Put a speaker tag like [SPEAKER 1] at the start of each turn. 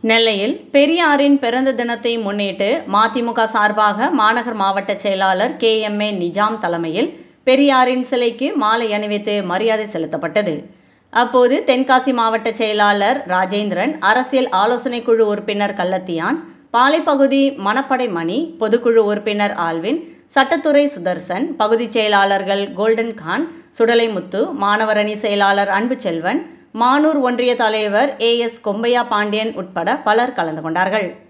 [SPEAKER 1] நெல்லையில் பெரியாரின் பிறந்த தினத்தை முன்னிட்டு மதிமுக சார்பாக மாநகர் மாவட்ட செயலாளர் கே எம் ஏ நிஜாம் தலைமையில் பெரியாரின் சிலைக்கு மாலை அணிவித்து மரியாதை செலுத்தப்பட்டது அப்போது தென்காசி மாவட்ட செயலாளர் ராஜேந்திரன் அரசியல் ஆலோசனை குழு உறுப்பினர் கள்ளத்தியான் பாலைப்பகுதி மணப்படை மணி பொதுக்குழு உறுப்பினர் ஆல்வின் சட்டத்துறை சுதர்சன் பகுதிச் செயலாளர்கள் கோல்டன் கான் சுடலைமுத்து மாணவர் அணி செயலாளர் அன்பு செல்வன் மானூர் ஒன்றிய தலைவர் ஏ எஸ் கொம்பையா பாண்டியன் உட்பட பலர் கலந்து கொண்டார்கள்